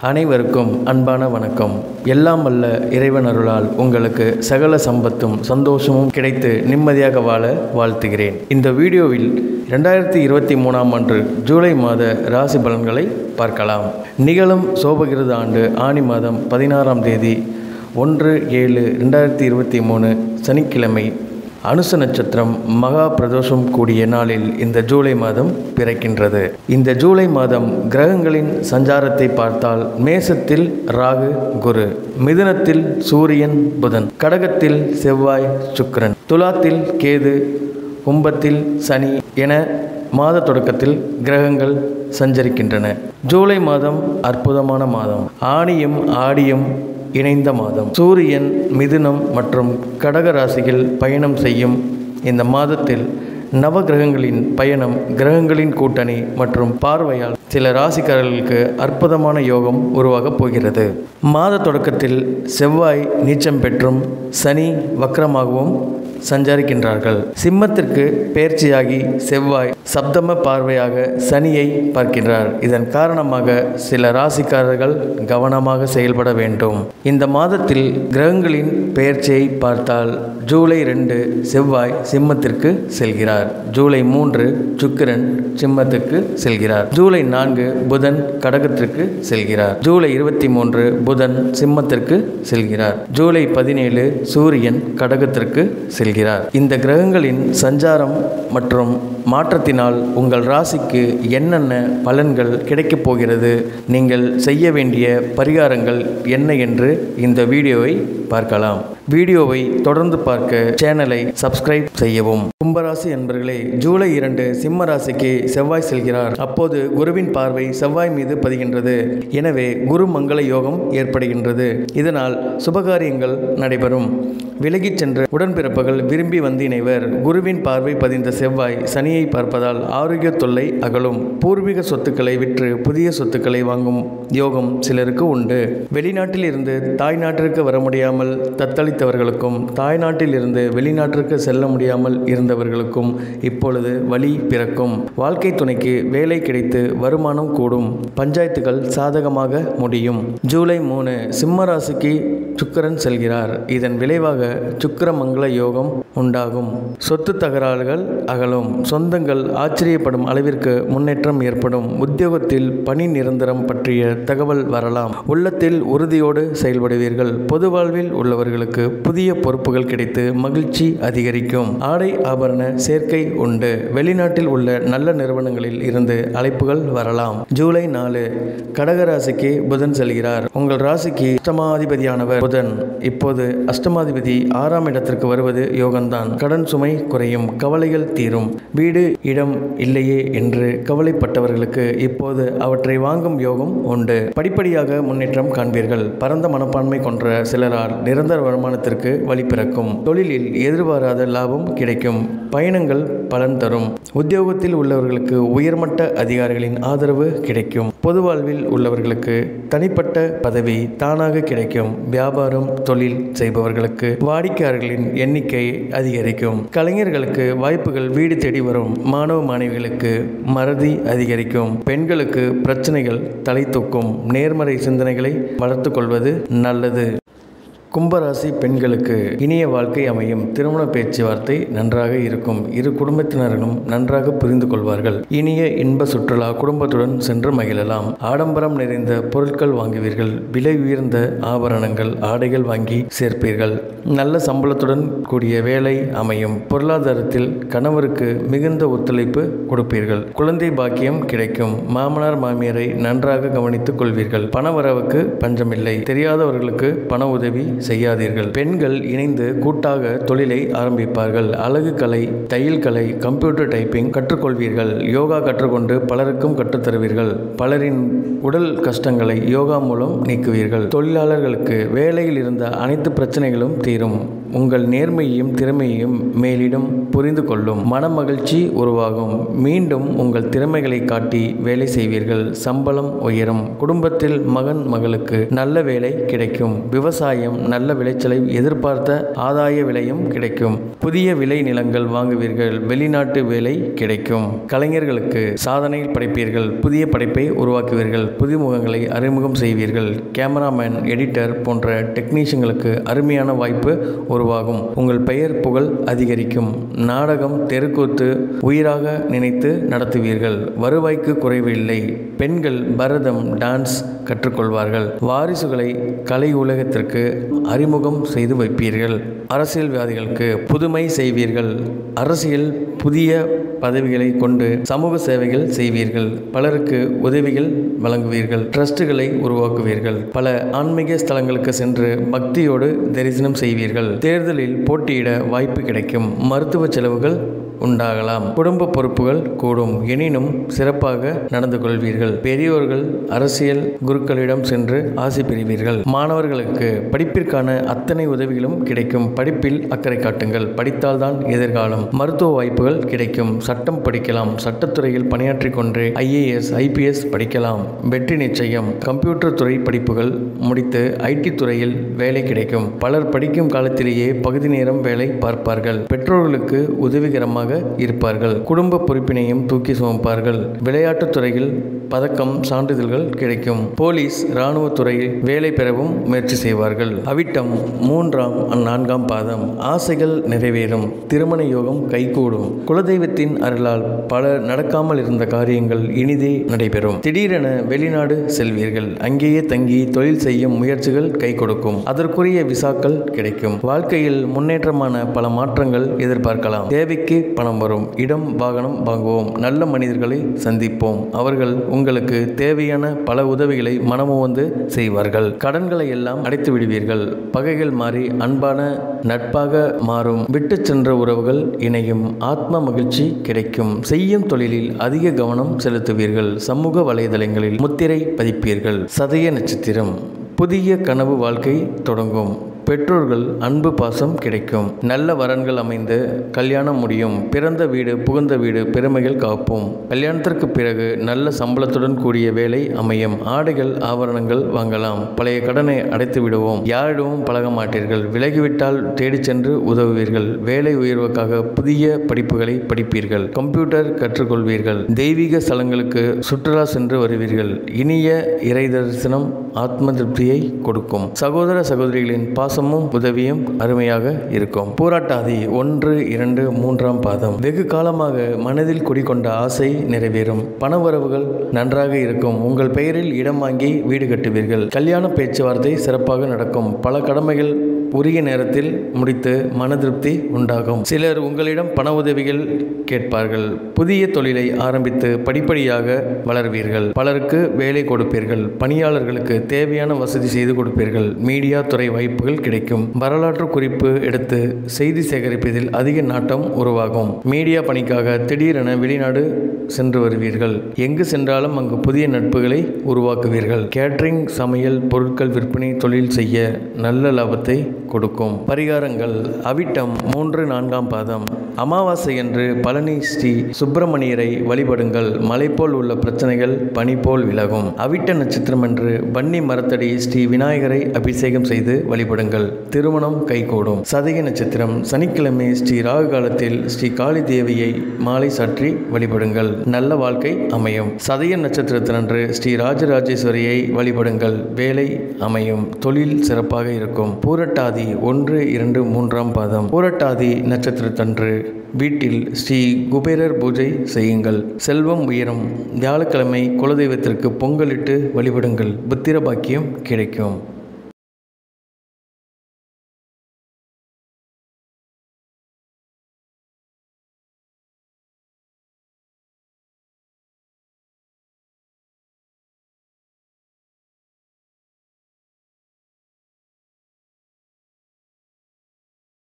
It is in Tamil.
அனைவருக்கும் அன்பான வணக்கம் எல்லாம் வல்ல இறைவன் அருளால் உங்களுக்கு சகல சம்பத்தும் சந்தோஷமும் கிடைத்து நிம்மதியாக வாழ வாழ்த்துகிறேன் இந்த வீடியோவில் ரெண்டாயிரத்தி இருபத்தி மூணாம் ஆண்டு ஜூலை மாத ராசி பலன்களை பார்க்கலாம் நிகழும் சோபகிருத ஆண்டு ஆணி மாதம் பதினாறாம் தேதி ஒன்று ஏழு ரெண்டாயிரத்தி இருபத்தி மூணு சனிக்கிழமை அனுச நட்சத்திரம் மகா பிரதோஷம் கூடிய நாளில் இந்த ஜூலை மாதம் பிறக்கின்றது இந்த ஜூலை மாதம் கிரகங்களின் சஞ்சாரத்தை பார்த்தால் மேசத்தில் ராகு குரு மிதுனத்தில் சூரியன் புதன் கடகத்தில் செவ்வாய் சுக்கிரன் துலாத்தில் கேது கும்பத்தில் சனி என மாத தொடக்கத்தில் கிரகங்கள் சஞ்சரிக்கின்றன ஜூலை மாதம் அற்புதமான மாதம் ஆணியும் ஆடியும் இணைந்த மாதம் சூரியன் மிதுனம் மற்றும் கடக ராசியில் பயணம் செய்யும் இந்த மாதத்தில் நவ கிரகங்களின் பயணம் கிரகங்களின் கூட்டணி மற்றும் பார்வையால் சில ராசிக்காரர்களுக்கு அற்புதமான யோகம் உருவாகப் போகிறது மாத தொடக்கத்தில் செவ்வாய் நீச்சம் பெற்றும் சனி வக்ரமாகவும் சஞ்சரிக்கின்றார்கள் சிம்மத்திற்கு பெயர்ச்சியாகி செவ்வாய் சப்தம பார்வையாக சனியை பார்க்கின்றார் இதன் காரணமாக சில ராசிக்காரர்கள் கவனமாக செயல்பட வேண்டும் இந்த மாதத்தில் கிரகங்களின் பெயர்ச்சியை பார்த்தால் ஜூலை ரெண்டு செவ்வாய் சிம்மத்திற்கு செல்கிறார் ஜூலை மூன்று சுக்கிரன் சிம்மத்துக்கு செல்கிறார் ஜூலை நான்கு புதன் கடகத்திற்கு செல்கிறார் ஜூலை இருபத்தி மூன்று புதன் சிம்மத்திற்கு செல்கிறார் ஜூலை பதினேழு சூரியன் கடகத்திற்கு செல்கிறார் இந்த கிரகங்களின் சஞ்சாரம் மற்றும் மாற்றத்தினால் உங்கள் ராசிக்கு என்னென்ன பலன்கள் கிடைக்கப் போகிறது நீங்கள் செய்ய வேண்டிய பரிகாரங்கள் என்ன என்று இந்த வீடியோவை பார்க்கலாம் வீடியோவை தொடர்ந்து பார்க்க சேனலை சப்ஸ்கிரைப் செய்யவும் கும்பராசி என்பர்களே ஜூலை இரண்டு சிம்ம ராசிக்கு செவ்வாய் செல்கிறார் அப்போது குருவின் பார்வை செவ்வாய் மீது பதிகின்றது எனவே குரு மங்கள யோகம் ஏற்படுகின்றது இதனால் சுபகாரியங்கள் நடைபெறும் விலகிச் சென்ற உடன்பிறப்புகள் விரும்பி வந்து இணைவர் குருவின் பார்வை பதிந்த செவ்வாய் சனியை பார்ப்பதால் ஆரோக்கிய தொல்லை அகலும் பூர்வீக சொத்துக்களை விற்று புதிய சொத்துக்களை வாங்கும் யோகம் சிலருக்கு உண்டு வெளிநாட்டில் இருந்து தாய் நாட்டிற்கு வர முடியாமல் தத்தளித்தவர்களுக்கும் தாய் நாட்டில் இருந்து வெளிநாட்டிற்கு செல்ல முடியாமல் இருந்தவர்களுக்கும் இப்பொழுது வழி பிறக்கும் வாழ்க்கை துணைக்கு வேலை கிடைத்து வருமானம் கூடும் பஞ்சாயத்துகள் சாதகமாக முடியும் ஜூலை மூணு சிம்ம ராசிக்கு சுக்கரன் செல்கிறார் இதன் விளைவாக சுக்கரமங்கல யோகம் உண்டாகும் சொத்து தகராறுகள் அகலும் சொந்தங்கள் ஆச்சரியப்படும் அளவிற்கு முன்னேற்றம் ஏற்படும் உத்தியோகத்தில் பணி நிரந்தரம் பற்றிய தகவல் வரலாம் உள்ளத்தில் உறுதியோடு செயல்படுவீர்கள் பொது வாழ்வில் உள்ளவர்களுக்கு புதிய பொறுப்புகள் கிடைத்து மகிழ்ச்சி அதிகரிக்கும் ஆடை ஆபரண சேர்க்கை உண்டு வெளிநாட்டில் உள்ள நல்ல நிறுவனங்களில் இருந்து அழைப்புகள் வரலாம் ஜூலை நாலு கடகராசிக்கு புதன் செல்கிறார் உங்கள் ராசிக்கு அஷ்டமாதிபதியானவர் புதன் இப்போது அஷ்டமாதிபதி ஆறாம் இடத்திற்கு வருவது யோகம்தான் கடன் சுமை குறையும் கவலைகள் தீரும் வீடு இடம் இல்லையே என்று கவலைப்பட்டவர்களுக்கு இப்போது அவற்றை வாங்கும் யோகம் உண்டு படிப்படியாக முன்னேற்றம் காண்பீர்கள் பரந்த மனப்பான்மை கொன்ற சிலரால் நிரந்தர வருமானத்திற்கு வழி பிறக்கும் தொழிலில் எதிர்பாராத லாபம் கிடைக்கும் பயணங்கள் பலன் தரும் உத்தியோகத்தில் உள்ளவர்களுக்கு உயர்மட்ட அதிகாரிகளின் ஆதரவு கிடைக்கும் பொது வாழ்வில் உள்ளவர்களுக்கு தனிப்பட்ட பதவி தானாக கிடைக்கும் வியாபாரம் தொழில் செய்பவர்களுக்கு வாடிக்கையாளர்களின் எண்ணிக்கை அதிகரிக்கும் கலைஞர்களுக்கு வாய்ப்புகள் வீடு தேடி வரும் மாணவ மாணவிகளுக்கு மறதி அதிகரிக்கும் பெண்களுக்கு பிரச்சனைகள் தலை தூக்கும் நேர்மறை சிந்தனைகளை வளர்த்து கொள்வது நல்லது கும்பராசி பெண்களுக்கு இனிய வாழ்க்கை அமையும் திருமண பேச்சுவார்த்தை நன்றாக இருக்கும் இரு குடும்பத்தினர்களும் நன்றாக புரிந்து கொள்வார்கள் இனிய இன்ப சுற்றுலா குடும்பத்துடன் சென்று மகிழலாம் ஆடம்பரம் நிறைந்த பொருட்கள் வாங்குவீர்கள் விலை உயர்ந்த ஆபரணங்கள் ஆடைகள் வாங்கி சேர்ப்பீர்கள் நல்ல சம்பளத்துடன் கூடிய வேலை அமையும் பொருளாதாரத்தில் கணவருக்கு மிகுந்த ஒத்துழைப்பு கொடுப்பீர்கள் குழந்தை பாக்கியம் கிடைக்கும் மாமனார் மாமியாரை நன்றாக கவனித்துக் கொள்வீர்கள் பணவரவுக்கு பஞ்சமில்லை தெரியாதவர்களுக்கு பண உதவி செய்யாதீர்கள் பெண்கள் இணைந்து கூட்டாக தொழிலை ஆரம்பிப்பார்கள் அழகு கலை தையல் கலை கம்ப்யூட்டர் டைப்பிங் கற்றுக்கொள்வீர்கள் யோகா கற்றுக்கொண்டு பலருக்கும் கற்றுத்தருவீர்கள் பலரின் உடல் கஷ்டங்களை யோகா மூலம் நீக்குவீர்கள் தொழிலாளர்களுக்கு வேலையில் இருந்த அனைத்து பிரச்சனைகளும் தீரும் உங்கள் நேர்மையையும் திறமையையும் மேலிடம் புரிந்து கொள்ளும் மன மகிழ்ச்சி உருவாகும் மீண்டும் உங்கள் திறமைகளை காட்டி வேலை செய்வீர்கள் சம்பளம் உயரும் குடும்பத்தில் மகன் மகளுக்கு நல்ல வேலை கிடைக்கும் விவசாயம் நல்ல விளைச்சலை எதிர்பார்த்த ஆதாய விலையும் கிடைக்கும் புதிய விளை நிலங்கள் வாங்குவீர்கள் வெளிநாட்டு வேலை கிடைக்கும் கலைஞர்களுக்கு சாதனை படைப்பீர்கள் புதிய படைப்பை உருவாக்குவீர்கள் புதுமுகங்களை அறிமுகம் செய்வீர்கள் கேமராமேன் எடிட்டர் போன்ற டெக்னீஷியன்களுக்கு அருமையான வாய்ப்பு உருவாகும் உங்கள் பெயர் புகழ் அதிகரிக்கும் நாடகம் தெருக்கூத்து உயிராக நினைத்து நடத்துவீர்கள் வருவாய்க்கு குறைவில்லை பெண்கள் பரதம் டான்ஸ் கற்றுக்கொள்வார்கள் வாரிசுகளை கலை உலகத்திற்கு அறிமுகம் செய்து வைப்பீர்கள் அரசியல்வாதிகளுக்கு புதுமை செய்வீர்கள் அரசியல் புதிய பதவிகளை கொண்டு சமூக சேவைகள் செய்வீர்கள் பலருக்கு உதவிகள் வழங்குவீர்கள் ட்ரஸ்டுகளை உருவாக்குவீர்கள் பல ஆன்மீக ஸ்தலங்களுக்கு சென்று பக்தியோடு தரிசனம் செய்வீர்கள் தேர்தலில் போட்டியிட வாய்ப்பு கிடைக்கும் மருத்துவ செலவுகள் உண்டாகலாம் குடும்ப பொறுப்புகள் கூடும் எனினும் சிறப்பாக நடந்து கொள்வீர்கள் பெரியோர்கள் அரசியல் குருக்களிடம் சென்று ஆசி பெறுவீர்கள் மாணவர்களுக்கு படிப்பிற்கான அத்தனை உதவிகளும் கிடைக்கும் படிப்பில் அக்கறை காட்டுங்கள் படித்தால்தான் எதிர்காலம் மருத்துவ வாய்ப்புகள் கிடைக்கும் சட்டம் படிக்கலாம் சட்டத்துறையில் பணியாற்றிக் கொண்டு ஐஏஎஸ் ஐபிஎஸ் படிக்கலாம் வெற்றி நிச்சயம் கம்ப்யூட்டர் துறை படிப்புகள் முடித்து ஐடி துறையில் வேலை கிடைக்கும் பலர் படிக்கும் காலத்திலேயே பகுதி நேரம் வேலை பார்ப்பார்கள் பெற்றோர்களுக்கு உதவிகரமாக இருப்பார்கள் குடும்ப பொறுப்பினையும் தூக்கி சுமப்பார்கள் விளையாட்டுத் துறையில் பதக்கம் சான்றிதழ்கள் கிடைக்கும் போலீஸ் இராணுவ துறையில் வேலை பெறவும் முயற்சி செய்வார்கள் அவிட்டம் மூன்றாம் நான்காம் பாதம் ஆசைகள் நிறைவேறும் திருமண யோகம் கைகூடும் குலதெய்வத்தின் அருளால் பல நடக்காமல் இருந்த காரியங்கள் இனிதே நடைபெறும் திடீரென வெளிநாடு செல்வீர்கள் அங்கேயே தங்கி தொழில் செய்யும் முயற்சிகள் கை கொடுக்கும் அதற்குரிய விசாக்கள் கிடைக்கும் வாழ்க்கையில் முன்னேற்றமான பல மாற்றங்கள் எதிர்பார்க்கலாம் தேவைக்கு பணம் வரும் இடம் வாகனம் வாங்குவோம் நல்ல மனிதர்களை சந்திப்போம் அவர்கள் உங்களுக்கு தேவையான பல உதவிகளை மனமும் வந்து செய்வார்கள் கடன்களை எல்லாம் அடைத்து விடுவீர்கள் பகைகள் மாறி அன்பான நட்பாக மாறும் விட்டு சென்ற உறவுகள் இணையும் ஆத்ம மகிழ்ச்சி கிடைக்கும் செய்யும் தொழிலில் அதிக கவனம் செலுத்துவீர்கள் சமூக வலைதளங்களில் முத்திரை பதிப்பீர்கள் சதய நட்சத்திரம் புதிய கனவு வாழ்க்கை தொடங்கும் பெற்றோர்கள் அன்பு பாசம் கிடைக்கும் நல்ல வரன்கள் அமைந்து கல்யாணம் முடியும் பிறந்த வீடு புகுந்த வீடு பெருமைகள் காப்போம் கல்யாணத்திற்கு பிறகு நல்ல சம்பளத்துடன் கூடிய வேலை அமையும் ஆடைகள் ஆபரணங்கள் வாங்கலாம் பழைய கடனை அடைத்து விடுவோம் யாரிடமும் பழக மாட்டீர்கள் விலகிவிட்டால் தேடிச் சென்று உதவுவீர்கள் வேலை உயர்வுக்காக புதிய படிப்புகளை படிப்பீர்கள் கம்ப்யூட்டர் கற்றுக்கொள்வீர்கள் தெய்வீக ஸ்தலங்களுக்கு சுற்றுலா சென்று வருவீர்கள் இனிய இறை தரிசனம் ஆத்ம திருப்தியை கொடுக்கும் சகோதர சகோதரிகளின் பாசமும் உதவியும் அருமையாக இருக்கும் போராட்டாதி ஒன்று இரண்டு மூன்றாம் பாதம் வெகு காலமாக மனதில் குடிக்கொண்ட ஆசை நிறைவேறும் பணவரவுகள் நன்றாக இருக்கும் உங்கள் பெயரில் இடம் வாங்கி வீடு கட்டுவீர்கள் கல்யாண பேச்சுவார்த்தை சிறப்பாக நடக்கும் பல கடமைகள் உரிய நேரத்தில் முடித்து மன திருப்தி உண்டாகும் சிலர் உங்களிடம் பண உதவிகள் கேட்பார்கள் புதிய தொழிலை ஆரம்பித்து படிப்படியாக வளர்வீர்கள் பலருக்கு வேலை கொடுப்பீர்கள் பணியாளர்களுக்கு தேவையான வசதி செய்து கொடுப்பீர்கள் மீடியா துறை வாய்ப்புகள் கிடைக்கும் வரலாற்று குறிப்பு எடுத்து செய்தி சேகரிப்பதில் அதிக நாட்டம் உருவாகும் மீடியா பணிக்காக திடீரென வெளிநாடு சென்று வருவீர்கள் எங்கு சென்றாலும் அங்கு புதிய நட்புகளை உருவாக்குவீர்கள் கேட்டரிங் சமையல் பொருட்கள் விற்பனை தொழில் செய்ய நல்ல லாபத்தை கொடுக்கும் பரிகாரங்கள் அவிட்டம் மூன்று நான்காம் பாதம் அமாவாசை என்று பழனி ஸ்ரீ சுப்பிரமணியரை வழிபடுங்கள் மலை போல் உள்ள பிரச்சனைகள் பனி போல் விலகும் அவிட்ட நட்சத்திரம் என்று வன்னி மரத்தடி ஸ்ரீ விநாயகரை அபிஷேகம் செய்து வழிபடுங்கள் திருமணம் கைகூடும் சதய நட்சத்திரம் சனிக்கிழமை ஸ்ரீ ராகு காலத்தில் ஸ்ரீ காளி தேவியை மாலை சாற்றி வழிபடுங்கள் நல்ல வாழ்க்கை அமையும் சதய நட்சத்திரத்தினன்று ஸ்ரீ ராஜராஜேஸ்வரியை வழிபடுங்கள் வேலை அமையும் தொழில் சிறப்பாக இருக்கும் பூரட்டாதி ஒன்று இரண்டு மூன்றாம் பாதம் பூரட்டாதி நட்சத்திரத்தன்று வீட்டில் ஸ்ரீ குபேரர் பூஜை செய்யுங்கள் செல்வம் உயரும் வியாழக்கிழமை குலதெய்வத்திற்கு பொங்கலிட்டு வழிபடுங்கள் புத்திர பாக்கியம் கிடைக்கும்